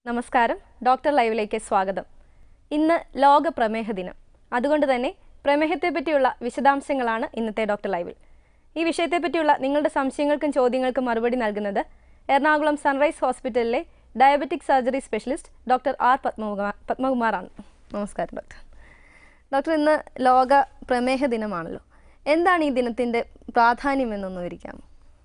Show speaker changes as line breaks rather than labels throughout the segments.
നമസ്കാരം ഡോക്ടർ ലൈവിലേക്ക് സ്വാഗതം ഇന്ന് ലോക പ്രമേഹ ദിനം അതുകൊണ്ട് തന്നെ പ്രമേഹത്തെ പറ്റിയുള്ള വിശദാംശങ്ങളാണ് ഇന്നത്തെ ഡോക്ടർ ലൈവിൽ ഈ വിഷയത്തെ പറ്റിയുള്ള നിങ്ങളുടെ സംശയങ്ങൾക്കും ചോദ്യങ്ങൾക്കും മറുപടി നൽകുന്നത് എറണാകുളം സൺറൈസ് ഹോസ്പിറ്റലിലെ diabetic surgery specialist doctor R Padmakumar പത്മകുമാറാണ് നമസ്കാരം ഡോക്ടർ ഡോക്ടർ ഇന്ന് ലോക പ്രമേഹ ദിനമാണല്ലോ എന്താണ് ഈ ദിനത്തിൻ്റെ പ്രാധാന്യം എന്നൊന്ന് വിവരിക്കാമോ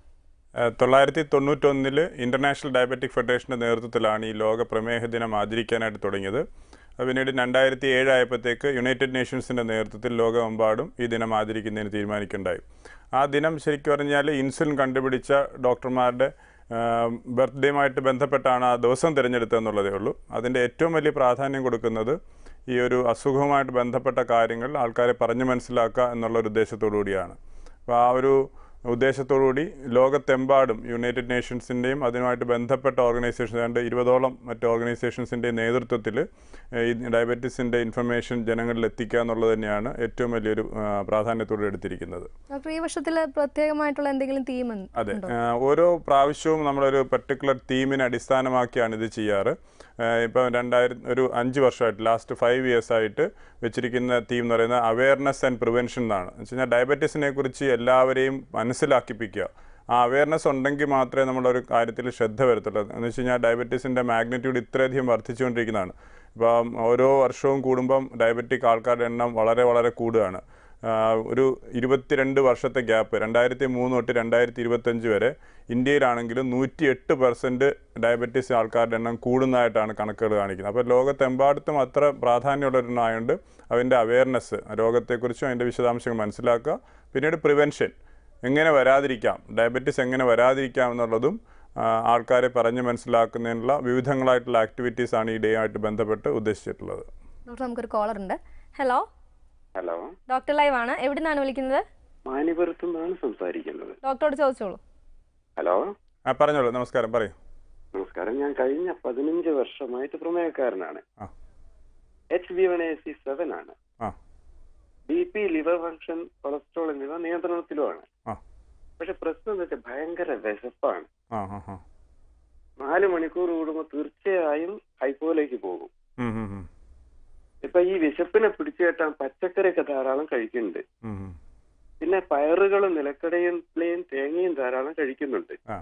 ഏഹ് തൊള്ളായിരത്തി തൊണ്ണൂറ്റൊന്നില് ഇന്റർനാഷണൽ ഡയബറ്റിക് ഫെഡറേഷൻ്റെ നേതൃത്വത്തിലാണ് ഈ ലോക പ്രമേഹ ദിനം ആചരിക്കാനായിട്ട് തുടങ്ങിയത് അത് പിന്നീട് രണ്ടായിരത്തി ഏഴായപ്പോഴത്തേക്ക് യുണൈറ്റഡ് നേഷൻസിൻ്റെ നേതൃത്വത്തിൽ ലോകമെമ്പാടും ഈ ദിനം ആചരിക്കുന്നതിന് തീരുമാനിക്കുകയുണ്ടായി ആ ദിനം ശരിക്കും പറഞ്ഞാൽ ഇൻസുലിൻ കണ്ടുപിടിച്ച ഡോക്ടർമാരുടെ ബർത്ത്ഡേയുമായിട്ട് ബന്ധപ്പെട്ടാണ് ആ ദിവസം തിരഞ്ഞെടുത്തതെന്നുള്ളതേ ഉള്ളൂ അതിൻ്റെ ഏറ്റവും വലിയ പ്രാധാന്യം കൊടുക്കുന്നത് ഈ ഒരു അസുഖവുമായിട്ട് ബന്ധപ്പെട്ട കാര്യങ്ങൾ ആൾക്കാരെ പറഞ്ഞു മനസ്സിലാക്കുക എന്നുള്ള ഒരു ഉദ്ദേശത്തോടു കൂടിയാണ് അപ്പോൾ ആ ഒരു ഉദ്ദേശത്തോടുകൂടി ലോകത്തെമ്പാടും യുണൈറ്റഡ് നേഷൻസിൻ്റെയും അതുമായിട്ട് ബന്ധപ്പെട്ട ഓർഗനൈസേഷൻ ഏതാണ്ട് ഇരുപതോളം മറ്റ് ഓർഗനൈസേഷൻസിൻ്റെയും നേതൃത്വത്തിൽ ഈ ഡയബറ്റീസിൻ്റെ ഇൻഫർമേഷൻ ജനങ്ങളിൽ എത്തിക്കുക എന്നുള്ളത് തന്നെയാണ് ഏറ്റവും വലിയൊരു ആ, പ്രാധാന്യത്തോടെ എടുത്തിരിക്കുന്നത്
ഡോക്ടർ ഈ വർഷത്തിൽ പ്രത്യേകമായിട്ടുള്ള എന്തെങ്കിലും തീം
അതെ ആ, ഓരോ പ്രാവശ്യവും നമ്മളൊരു പെർട്ടിക്കുലർ തീമിനെ അടിസ്ഥാനമാക്കിയാണ് ഇത് ചെയ്യാറ് ഇപ്പം രണ്ടായിരം ഒരു അഞ്ച് വർഷമായിട്ട് ലാസ്റ്റ് ഫൈവ് ഇയേഴ്സ് ആയിട്ട് വെച്ചിരിക്കുന്ന തീം എന്ന് പറയുന്നത് അവയർനെസ് ആൻഡ് പ്രിവെൻഷൻ എന്നാണ് എന്ന് വെച്ച് കഴിഞ്ഞാൽ ഡയബറ്റീസിനെ കുറിച്ച് എല്ലാവരെയും മനസ്സിലാക്കിപ്പിക്കുക ആ അവയർനെസ് ഉണ്ടെങ്കിൽ മാത്രമേ നമ്മളൊരു കാര്യത്തിൽ ശ്രദ്ധ വരത്തുള്ളൂ എന്ന് വെച്ച് കഴിഞ്ഞാൽ ഡയബറ്റീസിൻ്റെ മാഗ്നിറ്റ്യൂഡ് ഇത്രയധികം വർദ്ധിച്ചുകൊണ്ടിരിക്കുന്നതാണ് ഇപ്പം ഓരോ വർഷവും കൂടുമ്പം ഡയബറ്റിക് ആൾക്കാരുടെ എണ്ണം വളരെ വളരെ കൂടുകയാണ് ആഹ് ഒരു ഇരുപത്തിരണ്ട് വർഷത്തെ ഗ്യാപ്പ് രണ്ടായിരത്തി മൂന്ന് തൊട്ട് രണ്ടായിരത്തി ഇരുപത്തഞ്ച് വരെ ഇന്ത്യയിലാണെങ്കിലും നൂറ്റി എട്ട് പെർസെൻറ്റ് ഡയബറ്റീസ് ആൾക്കാരുടെ എണ്ണം കൂടുന്നതായിട്ടാണ് കണക്കുകൾ കാണിക്കുന്നത് അപ്പോൾ ലോകത്തെമ്പാടത്തും അത്ര പ്രാധാന്യമുള്ളൊരെണ്ണമായതുകൊണ്ട് അതിൻ്റെ അവയർനെസ് രോഗത്തെക്കുറിച്ചും അതിൻ്റെ വിശദാംശങ്ങൾ മനസ്സിലാക്കുക പിന്നീട് പ്രിവെൻഷൻ എങ്ങനെ വരാതിരിക്കാം ഡയബറ്റീസ് എങ്ങനെ വരാതിരിക്കാം എന്നുള്ളതും ആ, ആൾക്കാരെ പറഞ്ഞ് മനസ്സിലാക്കുന്നതിനുള്ള വിവിധങ്ങളായിട്ടുള്ള ആക്ടിവിറ്റീസാണ് ഈ ഡേ ആയിട്ട് ബന്ധപ്പെട്ട് ഉദ്ദേശിച്ചിട്ടുള്ളത്
ഡോക്ടർ നമുക്കൊരു കോളർ ഉണ്ട് ഹലോ
ഹലോ
ഡോക്ടർ ലൈവ് ആണ് എവിടെ നിന്നാണ് വിളിക്കുന്നത്
മാനിപുരത്തു നിന്നാണ് സംസാരിക്കുന്നത്
ഡോക്ടറോട് ചോദിച്ചോളൂ
ഹലോ
ആ പറഞ്ഞോളൂ നമസ്കാരം പറയൂ
നമസ്കാരം ഞാൻ കഴിഞ്ഞ പതിനഞ്ച് വർഷമായിട്ട് പ്രമേയക്കാരനാണ്
ആ
H B one A C seven ആണ്
ആ
B P liver function cholesterol എന്നിവ നിയന്ത്രണത്തിലുമാണ്
ആ
പക്ഷെ പ്രശ്നം എന്താ വെച്ചാൽ ഭയങ്കര വിശപ്പാണ്
ആ ആ ആ
നാല് മണിക്കൂർ കൂടുമ്പോൾ തീർച്ചയായും ഹൈപ്പോയിലേക്ക് പോകും
ഉം, ഉം, ഉം.
ഇപ്പൊ ഈ വിശപ്പിനെ പിടിച്ചു കെട്ടാൻ പച്ചക്കറിയൊക്കെ ധാരാളം കഴിക്കുന്നുണ്ട്
ഉം, ഉം.
പിന്നെ പയറുകളും നിലക്കടയും പ്ലെയും തേങ്ങയും ധാരാളം കഴിക്കുന്നുണ്ട്
ആ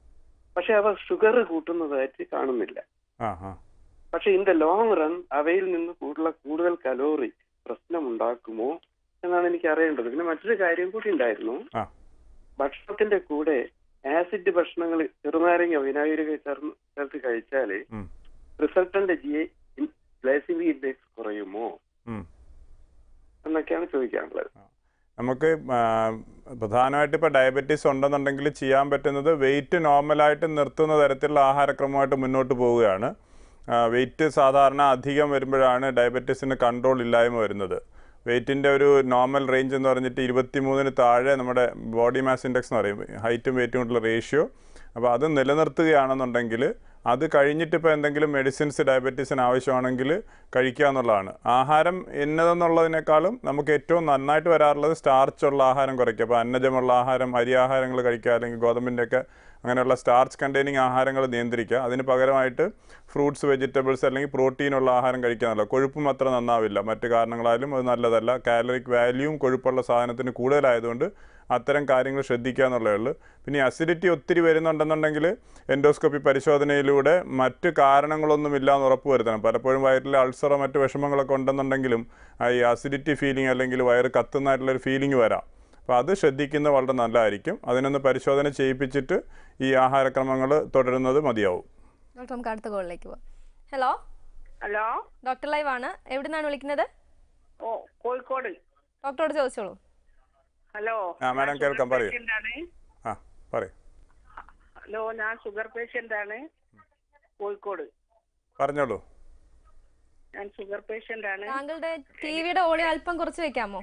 പക്ഷെ അവ ഷുഗർ കൂട്ടുന്നതായിട്ട് കാണുന്നില്ല
ആ ആ
പക്ഷെ ഇൻ ദ ലോങ് റൺ അവയിൽ നിന്ന് കൂടുതൽ കൂടുതൽ കലോറി പ്രശ്നമുണ്ടാക്കുമോ എന്നാണ് എനിക്ക് അറിയേണ്ടത് പിന്നെ മറ്റൊരു കാര്യം കൂടി ഉണ്ടായിരുന്നു
ആ
ഭക്ഷണത്തിന്റെ കൂടെ ആസിഡ് ഭക്ഷണങ്ങൾ ചെറുനാരങ്ങ വിനാഗിരി ചേർന്ന് ചേർത്ത് കഴിച്ചാല്
ഉം,
റിസൾട്ടന്റ് ജി ഗ്ലൈസിമിക് ഇൻഡെക്സ് കുറയുമോ
ഉം.
എന്നൊക്കെയാണ് ചോദിക്കാനുള്ളത്
നമുക്ക് ആ, പ്രധാനമായിട്ട് ഇപ്പോൾ ഡയബറ്റീസ് ഉണ്ടെന്നുണ്ടെങ്കിൽ ചെയ്യാൻ പറ്റുന്നത് വെയിറ്റ് നോർമലായിട്ട് നിർത്തുന്ന തരത്തിലുള്ള ആഹാരക്രമമായിട്ട് മുന്നോട്ട് പോവുകയാണ് വെയിറ്റ് സാധാരണ അധികം വരുമ്പോഴാണ് ഡയബറ്റീസിന് കൺട്രോൾ ഇല്ലായ്മ വരുന്നത് വെയിറ്റിൻ്റെ ഒരു നോർമൽ റേഞ്ച് എന്ന് പറഞ്ഞിട്ട് ഇരുപത്തി മൂന്നിന് താഴെ നമ്മുടെ ബോഡി മാസ് ഇൻഡെക്സ് എന്ന് പറയും ഹൈറ്റും വെയിറ്റും കൊണ്ടുള്ള റേഷ്യോ അപ്പോൾ അത് നിലനിർത്തുകയാണെന്നുണ്ടെങ്കിൽ അത് കഴിഞ്ഞിട്ട് ഇപ്പോൾ എന്തെങ്കിലും മെഡിസിൻസ് ഡയബറ്റീസിന് ആവശ്യമാണെങ്കിൽ കഴിക്കുക എന്നുള്ളതാണ് ആഹാരം എന്നതെന്നുള്ളതിനേക്കാളും നമുക്ക് ഏറ്റവും നന്നായിട്ട് വരാറുള്ളത് സ്റ്റാർച്ച് ഉള്ള ആഹാരം കുറയ്ക്കുക അപ്പോൾ അന്നജമുള്ള ആഹാരം അരി ആഹാരങ്ങൾ കഴിക്കുക അല്ലെങ്കിൽ ഗോതമ്പിൻ്റെയൊക്കെ അങ്ങനെയുള്ള സ്റ്റാർച്ച് കണ്ടെയ്നിങ് ആഹാരങ്ങൾ നിയന്ത്രിക്കുക അതിന് പകരമായിട്ട് ഫ്രൂട്ട്സ് വെജിറ്റബിൾസ് അല്ലെങ്കിൽ പ്രോട്ടീനുള്ള ആഹാരം കഴിക്കാനല്ല കൊഴുപ്പും അത്ര നന്നാവില്ല മറ്റു കാരണങ്ങളാലും അത് നല്ലതല്ല കാലറിക് വാല്യൂവും കൊഴുപ്പുള്ള സാധനത്തിന് കൂടുതലായതുകൊണ്ട് അത്തരം കാര്യങ്ങൾ ശ്രദ്ധിക്കുക എന്നുള്ളതേ ഉള്ളൂ പിന്നെ അസിഡിറ്റി ഒത്തിരി വരുന്നുണ്ടെന്നുണ്ടെങ്കിൽ എൻഡോസ്കോപ്പി പരിശോധനയിലൂടെ മറ്റ് കാരണങ്ങളൊന്നുമില്ല എന്ന് ഉറപ്പ് വരുത്തണം പലപ്പോഴും വയറ്റിൽ അൾസറോ മറ്റ് വിഷമങ്ങളൊക്കെ ഉണ്ടെന്നുണ്ടെങ്കിലും ആ ഈ അസിഡിറ്റി ഫീലിംഗ് അല്ലെങ്കിൽ വയറ് കത്തുന്നതായിട്ടുള്ളൊരു ഫീലിംഗ് വരാം അപ്പോൾ അത് ശ്രദ്ധിക്കുന്നത് വളരെ നല്ലതായിരിക്കും അതിനൊന്ന് പരിശോധന ചെയ്യിപ്പിച്ചിട്ട് ഈ ആഹാരക്രമങ്ങൾ തുടരുന്നത് മതിയാവും
ഡോക്ടർ നമുക്ക് അടുത്ത കോളിലേക്ക് പോവാം ഹലോ
ഹലോ
ഡോക്ടർ ലൈവ് ആണ് എവിടെ നിന്നാണ് വിളിക്കുന്നത്
ഓ കോഴിക്കോട്
ഡോക്ടറോട് ചോദിച്ചോളൂ
ഹലോ
ആ, മാഡം
ഞാൻ
കേൾക്കാം,
ഷുഗർ
പറയൂ.
പേഷ്യന്റ് ആണ്
ആ പറയൂ
ഹലോ ഞാൻ ഷുഗർ പേഷ്യന്റ് ആണ് കോഴിക്കോട്
പറഞ്ഞോളൂ
ഞാൻ ഷുഗർ പേഷ്യന്റ് ആണ്
താങ്കളുടെ ടി വിയുടെ ഓളി അല്പം കുറച്ച് വെക്കാമോ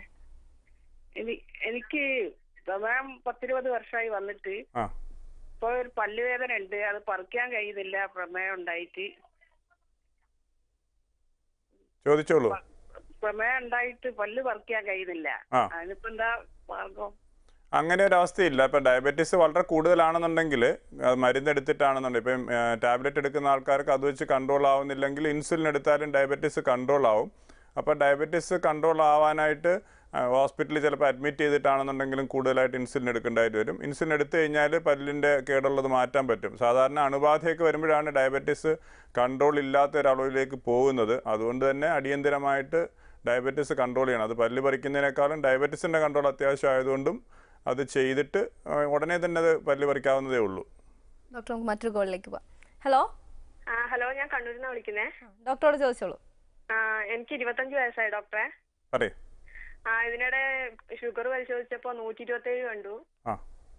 എനി- എനിക്ക് പ്രമേഹം പത്തിരുപത് വർഷമായി വന്നിട്ട്
ആ
ഇപ്പൊ ഒരു പല്ലുവേദന ഉണ്ട് അത് പറിക്കാൻ കഴിയുന്നില്ല പ്രമേഹം ഉണ്ടായിട്ട്
ചോദിച്ചോളൂ
പ്രമേഹം ഉണ്ടായിട്ട് പല്ല് പറിക്കാൻ കഴിയുന്നില്ല
ആ.
അതിനിപ്പോ എന്താ മാർഗം
അങ്ങനെ ഒരു അവസ്ഥയില്ല ഇപ്പം ഡയബറ്റീസ് വളരെ കൂടുതലാണെന്നുണ്ടെങ്കിൽ അത് മരുന്നെടുത്തിട്ടാണെന്നുണ്ടെങ്കിൽ ഇപ്പം ടാബ്ലറ്റ് എടുക്കുന്ന ആൾക്കാർക്ക് അത് വെച്ച് കൺട്രോൾ ആവുന്നില്ലെങ്കിൽ ഇൻസുലിൻ എടുത്താലും ഡയബറ്റീസ് കൺട്രോൾ ആവും അപ്പോൾ ഡയബറ്റീസ് കൺട്രോൾ ആവാനായിട്ട് ഹോസ്പിറ്റലിൽ ചിലപ്പോൾ അഡ്മിറ്റ് ചെയ്തിട്ടാണെന്നുണ്ടെങ്കിലും കൂടുതലായിട്ട് ഇൻസുലിൻ എടുക്കേണ്ടതായിട്ട് വരും ഇൻസുലിൻ എടുത്തു കഴിഞ്ഞാൽ പല്ലിൻ്റെ കേടുള്ളത് മാറ്റാൻ പറ്റും സാധാരണ അണുബാധയൊക്കെ വരുമ്പോഴാണ് ഡയബറ്റീസ് കൺട്രോൾ ഇല്ലാത്ത ഒരളവിലേക്ക് പോകുന്നത് അതുകൊണ്ട് തന്നെ അടിയന്തിരമായിട്ട് ഡയബറ്റീസ് കൺട്രോൾ ചെയ്യണം അത് പല്ല് പറിക്കുന്നതിനേക്കാളും ഡയബറ്റീസിൻ്റെ കൺട്രോൾ അത്യാവശ്യം ആയതുകൊണ്ടും അത് ചെയ്തിട്ട് ആ, ഉടനെ തന്നെ അത് പല്ല് പറിക്കാവുന്നതേ ഉള്ളൂ
ഡോക്ടർ നമുക്ക് മറ്റൊരു കോളിലേക്ക് പോവാം ഹലോ
ആ ഹലോ ഞാൻ കണ്ണൂരിൽ നിന്ന് വിളിക്കുന്നേ
ഡോക്ടറോട് ചോദിച്ചോളൂ
ആ എനിക്ക് ഇരുപത്തഞ്ച് വയസ്സായി ഡോക്ടറെ
പറയേ
ആ ഇതിനിടെ ഷുഗർ പരിശോധിച്ചപ്പോ നൂറ്റി ഇരുപത്തേഴ് കണ്ടു
ആ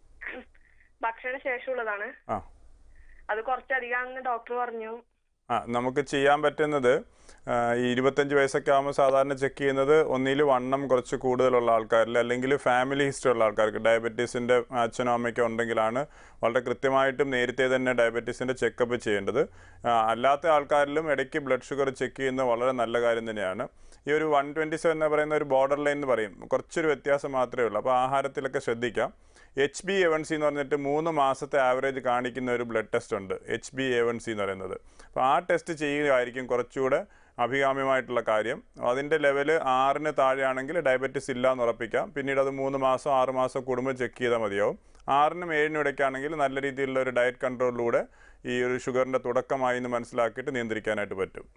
ഭക്ഷണ ശേഷമുള്ളതാണ്
ആ
അത് കുറച്ചധികമാണെന്ന് ഡോക്ടർ പറഞ്ഞു
ആ നമുക്ക് ചെയ്യാൻ പറ്റുന്നത് ആ, ഈ ഇരുപത്തഞ്ച് വയസ്സൊക്കെ ആകുമ്പോൾ സാധാരണ ചെക്ക് ചെയ്യുന്നത് ഒന്നിൽ വണ്ണം കുറച്ച് കൂടുതലുള്ള ആൾക്കാരിൽ അല്ലെങ്കിൽ ഫാമിലി ഹിസ്റ്ററി ഉള്ള ആൾക്കാർക്ക് ഡയബറ്റീസിൻ്റെ അച്ഛനോ അമ്മയ്ക്കോ ഉണ്ടെങ്കിലാണ് വളരെ കൃത്യമായിട്ടും നേരത്തെ തന്നെ ഡയബറ്റീസിൻ്റെ ചെക്കപ്പ് ചെയ്യേണ്ടത് ആ, അല്ലാത്ത ആൾക്കാരിലും ഇടയ്ക്ക് ബ്ലഡ് ഷുഗർ ചെക്ക് ചെയ്യുന്നത് വളരെ നല്ല കാര്യം തന്നെയാണ് ഈ ഒരു വൺ ട്വൻറ്റി സെവൻ എന്ന് പറയുന്ന ഒരു ബോർഡർ ലൈൻ എന്ന് പറയും കുറച്ചൊരു വ്യത്യാസം മാത്രമേ ഉള്ളൂ അപ്പോൾ ആഹാരത്തിലൊക്കെ ശ്രദ്ധിക്കാം H B A one C എന്ന് പറഞ്ഞിട്ട് മൂന്ന് മാസത്തെ ആവറേജ് കാണിക്കുന്ന ഒരു ബ്ലഡ് ടെസ്റ്റ് ഉണ്ട് H B A one C എന്ന് പറയുന്നത് അപ്പോൾ ആ ടെസ്റ്റ് ചെയ്യുകയായിരിക്കും കുറച്ചുകൂടെ അഭികാമ്യമായിട്ടുള്ള കാര്യം അതിൻ്റെ ലെവല് ആറിന് താഴെയാണെങ്കിൽ ഡയബറ്റിസ് ഇല്ല എന്ന് ഉറപ്പിക്കാം പിന്നീട് അത് മൂന്ന് മാസം ആറ് മാസം കൂടുമ്പോൾ ചെക്ക് ചെയ്താൽ മതിയാവും ആറിനും ഏഴിനും ഇടയ്ക്കാണെങ്കിൽ നല്ല രീതിയിലുള്ള ഒരു ഡയറ്റ് കൺട്രോളിലൂടെ ഈ ഒരു ഷുഗറിൻ്റെ തുടക്കമായി എന്ന് മനസ്സിലാക്കിയിട്ട് നിയന്ത്രിക്കാനായിട്ട് പറ്റും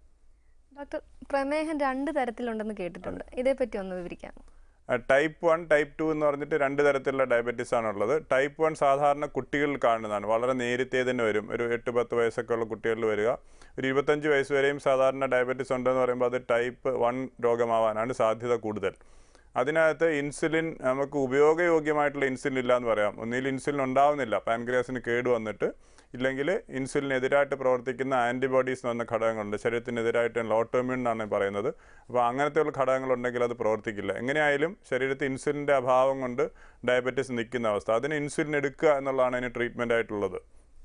ഡോക്ടർ പ്രമേഹം രണ്ട് തരത്തിലുണ്ടെന്ന് കേട്ടിട്ടുണ്ട് ഇതേപ്പറ്റി ഒന്ന് വിവരിക്കാം
ടൈപ്പ് വൺ ടൈപ്പ് ടു എന്ന് പറഞ്ഞിട്ട് രണ്ട് തരത്തിലുള്ള ഡയബറ്റീസ് ആണുള്ളത് ടൈപ്പ് വൺ സാധാരണ കുട്ടികളിൽ കാണുന്നതാണ് വളരെ നേരത്തെ തന്നെ വരും ഒരു എട്ട് പത്ത് വയസ്സൊക്കെ ഉള്ള കുട്ടികളിൽ വരിക ഒരു ഇരുപത്തഞ്ച് വയസ്സ് വരെയും സാധാരണ ഡയബറ്റീസ് ഉണ്ടെന്ന് പറയുമ്പോൾ അത് ടൈപ്പ് വൺ രോഗമാവാനാണ് സാധ്യത കൂടുതൽ അതിനകത്ത് ഇൻസുലിൻ നമുക്ക് ഉപയോഗയോഗ്യമായിട്ടുള്ള ഇൻസുലിൻ ഇല്ല എന്ന് പറയാം ഒന്നിൽ ഇൻസുലിൻ ഉണ്ടാവുന്നില്ല പാൻക്രിയാസിന് കേട് വന്നിട്ട് ഇല്ലെങ്കിൽ ഇൻസുലിനെതിരായിട്ട് പ്രവർത്തിക്കുന്ന ആൻറ്റിബോഡീസ് എന്ന് പറഞ്ഞ ഘടകങ്ങളുണ്ട് ശരീരത്തിനെതിരായിട്ട് ലോട്ടോമ്യൂൺ എന്നാണ് പറയുന്നത് അപ്പോൾ അങ്ങനത്തെയുള്ള ഘടകങ്ങളുണ്ടെങ്കിൽ അത് പ്രവർത്തിക്കില്ല എങ്ങനെയായാലും ശരീരത്തിൽ ഇൻസുലിൻ്റെ അഭാവം കൊണ്ട് ഡയബറ്റീസ് നിൽക്കുന്ന അവസ്ഥ അതിന് ഇൻസുലിൻ എടുക്കുക എന്നുള്ളതാണ് അതിന് ട്രീറ്റ്മെൻ്റ് ആയിട്ടുള്ളത്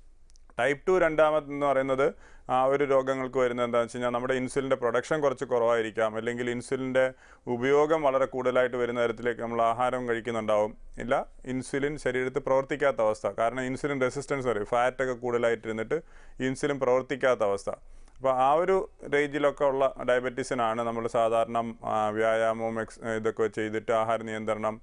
ടൈപ്പ് ടു രണ്ടാമതെന്ന് പറയുന്നത് ആ ഒരു രോഗങ്ങൾക്ക് വരുന്നത് എന്താണെന്ന് വെച്ച് കഴിഞ്ഞാൽ നമ്മുടെ ഇൻസുലിൻ്റെ പ്രൊഡക്ഷൻ കുറച്ച് കുറവായിരിക്കാം അല്ലെങ്കിൽ ഇൻസുലിൻ്റെ ഉപയോഗം വളരെ കൂടുതലായിട്ട് വരുന്ന തരത്തിലേക്ക് നമ്മൾ ആഹാരം കഴിക്കുന്നുണ്ടാവും ഇല്ല ഇൻസുലിൻ ശരീരത്തിൽ പ്രവർത്തിക്കാത്ത അവസ്ഥ കാരണം ഇൻസുലിൻ റെസിസ്റ്റൻസ് പറയും ഫാറ്റൊക്കെ കൂടുതലായിട്ടിരുന്നിട്ട് ഇൻസുലിൻ പ്രവർത്തിക്കാത്ത അവസ്ഥ അപ്പോൾ ആ ഒരു റേഞ്ചിലൊക്കെ ഉള്ള ഡയബറ്റീസിനാണ് നമ്മൾ സാധാരണ ആ, വ്യായാമവും എക്സ് ഇതൊക്കെ ചെയ്തിട്ട് ആഹാര നിയന്ത്രണം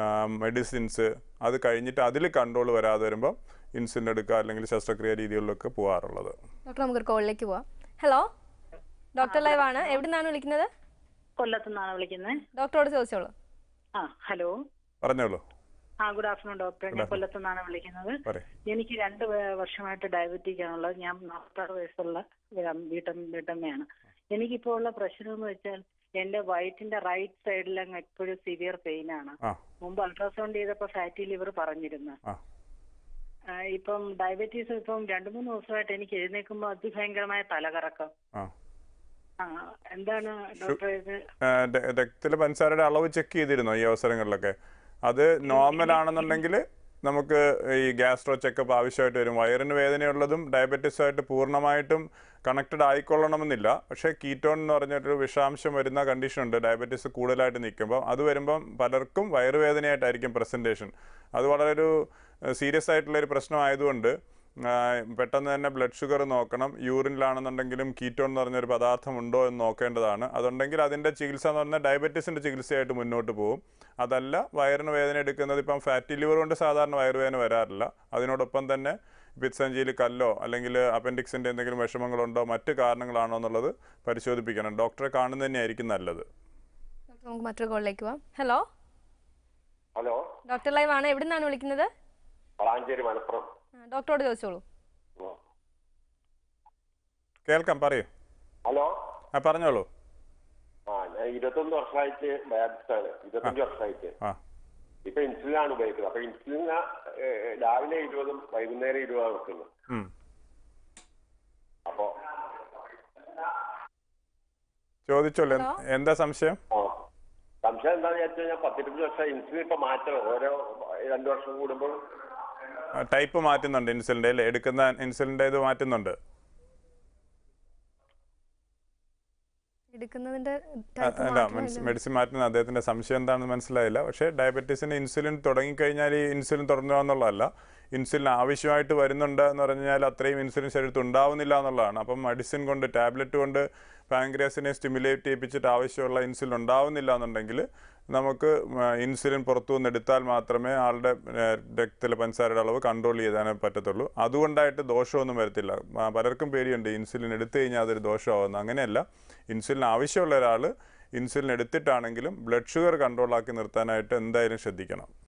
മെഡിസിൻസ് അത് കഴിഞ്ഞിട്ട് അതിൽ കൺട്രോൾ വരാതെ വരുമ്പം ഇൻസുലിൻ എടുക്കുക അല്ലെങ്കിൽ ശസ്ത്രക്രിയ രീതികളിലൊക്കെ പോകാറുള്ളത്
ഡോക്ടർ നമുക്കൊരു കോളിലേക്ക് പോവാം ഹലോ ഡോക്ടർ ലൈവ് ആണ് എവിടെ നിന്നാണ് വിളിക്കുന്നത്
കൊല്ലത്തു നിന്നാണ് വിളിക്കുന്നത്
ഡോക്ടറോട് ചോദിച്ചോളൂ
ആ ഹലോ
പറഞ്ഞോളൂ
ആ ഗുഡ് ആഫ്റ്റർനൂൺ ഡോക്ടർ ഞാൻ കൊല്ലത്തു നിന്നാണ് വിളിക്കുന്നത്
പറയും
എനിക്ക് രണ്ട് വേ- വർഷമായിട്ട് ഡയബറ്റിക് ആണുള്ളത് ഞാൻ നാൽപ്പത്താറ് വയസ്സുള്ള വീട്ട- വീട്ടം വീട്ടമ്മയാണ് എനിക്കിപ്പോൾ ഉള്ള പ്രശ്നം എന്ന് വെച്ചാൽ എന്റെ വയറ്റിന്റെ റൈറ്റ് സൈഡിലങ്ങ് എപ്പോഴും സിവിയർ പെയിൻ ആണ്
ആ
മുമ്പ് അൾട്രാസൗണ്ട് ചെയ്തപ്പോൾ ഫാറ്റി ലിവർ പറഞ്ഞിരുന്നു
ആ
ആ, ഇപ്പം ഡയബറ്റീസ് ഇപ്പം രണ്ടു മൂന്ന് ദിവസമായിട്ട് എനിക്ക് എഴുന്നേൽക്കുമ്പോൾ അതിഭയങ്കരമായ തലകറക്കം
ആ
ആ എന്താണ് ഡോക്ടർ ഇത്
രക്തത്തിലെ പഞ്ചസാരയുടെ അളവ് ചെക്ക് ചെയ്തിരുന്നോ ഈ അവസരങ്ങളിലൊക്കെ അത് നോർമൽ ആണെന്നുണ്ടെങ്കിൽ നമുക്ക് ഈ ഗ്യാസ്ട്രോ ചെക്കപ്പ് ആവശ്യമായിട്ട് വരും വയറിന് വേദനയുള്ളതും ഡയബറ്റീസുമായിട്ട് പൂർണ്ണമായിട്ടും കണക്റ്റഡ് ആയിക്കൊള്ളണമെന്നില്ല പക്ഷേ കീറ്റോൺ എന്ന് പറഞ്ഞൊരു വിഷാംശം വരുന്ന കണ്ടീഷൻ ഉണ്ട് ഡയബറ്റീസ് കൂടുതലായിട്ട് നിൽക്കുമ്പോൾ അത് വരുമ്പം പലർക്കും വയറുവേദനയായിട്ടായിരിക്കും പ്രസൻറ്റേഷൻ അത് വളരെ ഒരു സീരിയസ് ആയിട്ടുള്ള ഒരു പ്രശ്നമായതുകൊണ്ട് ആ, പെട്ടെന്ന് തന്നെ ബ്ലഡ് ഷുഗർ നോക്കണം യൂറിനിലാണെന്നുണ്ടെങ്കിലും കീറ്റോൺ എന്ന് പറഞ്ഞൊരു പദാർത്ഥം ഉണ്ടോ എന്ന് നോക്കേണ്ടതാണ് അതുണ്ടെങ്കിൽ അതിൻ്റെ ചികിത്സ എന്ന് പറഞ്ഞാൽ ഡയബറ്റീസിൻ്റെ ചികിത്സയായിട്ട് മുന്നോട്ട് പോകും അതല്ല വയറിന് വേദന എടുക്കുന്നത് ഇപ്പം ഫാറ്റി ലിവർ കൊണ്ട് സാധാരണ വയറുവേദന വരാറില്ല അതിനോടൊപ്പം തന്നെ പിത്സഞ്ചിയിൽ കല്ലോ അല്ലെങ്കിൽ അപ്പൻഡിക്സിൻ്റെ എന്തെങ്കിലും വിഷമങ്ങളുണ്ടോ മറ്റ് കാരണങ്ങളാണോ എന്നുള്ളത് പരിശോധിപ്പിക്കണം ഡോക്ടറെ കാണുന്നത് തന്നെയായിരിക്കും നല്ലത്
ഡോക്ടർ നമുക്ക് മറ്റൊരു കോളിലേക്ക് പോവാം ഹലോ
ഹലോ
ഡോക്ടർ ലൈവ് ആണ് എവിടെ നിന്നാണ് വിളിക്കുന്നത്
വളാഞ്ചേരി മലപ്പുറം
ആ, ഡോക്ടറോട് ചോദിച്ചോളൂ
കേൾക്കാം പറയൂ
ഹലോ
ആ പറഞ്ഞോളൂ
ആ ഞാൻ ഇരുപത്തൊന്ന് വർഷമായിട്ട് ഡയാബറ്റിസ് ആണ് ഇരുപത്തഞ്ച് വർഷമായിട്ട്
ആ
ഇപ്പൊ ഇൻസുലിൻ ആണ് ഉപയോഗിക്കുന്നത് അപ്പൊ ഇൻസുലിൻ ഞാൻ, ഏഹ്, രാവിലെ ഇരുപതും വൈകുന്നേരം ഇരുപതാണ് വെക്കുന്നത്
ഉം.
അപ്പൊ
ചോദിച്ചോളൂ എന്ത്- എന്താ സംശയം
ആ സംശയം എന്താണെന്ന് വിചാരിച്ചു കഴിഞ്ഞാൽ പത്തിരുപത് വർഷം ഇൻസുലിൻ ഇപ്പൊ മാറ്റണം ഓരോ രണ്ടു വർഷം കൂടുമ്പോൾ
ആ, ടൈപ്പ് മാറ്റുന്നുണ്ട് ഇൻസുലിൻ്റെ അല്ലേ എടുക്കുന്ന ഇൻസുലിൻ്റെ ഇത് മാറ്റുന്നുണ്ട്
മാറ്റുന്നതിന്റെ type
അല്ല
മാത്രമല്ല.
മെഡിസിൻ മാറ്റുന്ന അദ്ദേഹത്തിന്റെ സംശയം എന്താണെന്ന് മനസ്സിലായില്ല പക്ഷേ ഡയബറ്റീസിന് ഇൻസുലിൻ തുടങ്ങിക്കഴിഞ്ഞാൽ ഈ ഇൻസുലിൻ തുടങ്ങുക എന്നുള്ളതല്ല ഇൻസുലിൻ ആവശ്യമായിട്ട് വരുന്നുണ്ട് എന്ന് പറഞ്ഞാൽ അത്രയും ഇൻസുലിൻ ശരീരത്തിൽ ഉണ്ടാവുന്നില്ല എന്നുള്ളതാണ് അപ്പം മെഡിസിൻ കൊണ്ട് ടാബ്ലറ്റ് കൊണ്ട് പാങ്ക്രിയാസിനെ സ്റ്റിമുലേറ്റ് ചെയ്യിപ്പിച്ചിട്ട് ആവശ്യമുള്ള ഇൻസുലിൻ ഉണ്ടാവുന്നില്ല എന്നുണ്ടെങ്കിൽ നമുക്ക് ഇൻസുലിൻ പുറത്തു നിന്ന് എടുത്താൽ മാത്രമേ ആളുടെ ഏഹ്, രക്തത്തിലെ പഞ്ചസാരയുടെ അളവ് കൺട്രോൾ ചെയ്യാനേ പറ്റത്തുള്ളൂ അതുകൊണ്ടായിട്ട് ദോഷമൊന്നും വരത്തില്ല ആ, പലർക്കും പേടിയുണ്ട് ഇൻസുലിൻ എടുത്തു കഴിഞ്ഞാൽ അതൊരു ദോഷമാവുന്നു അങ്ങനെയല്ല ഇൻസുലിൻ ആവശ്യമുള്ള ഒരാൾ ഇൻസുലിൻ എടുത്തിട്ടാണെങ്കിലും ബ്ലഡ് ഷുഗർ കൺട്രോൾ ആക്കി നിർത്താനായിട്ട് എന്തായാലും ശ്രദ്ധിക്കണം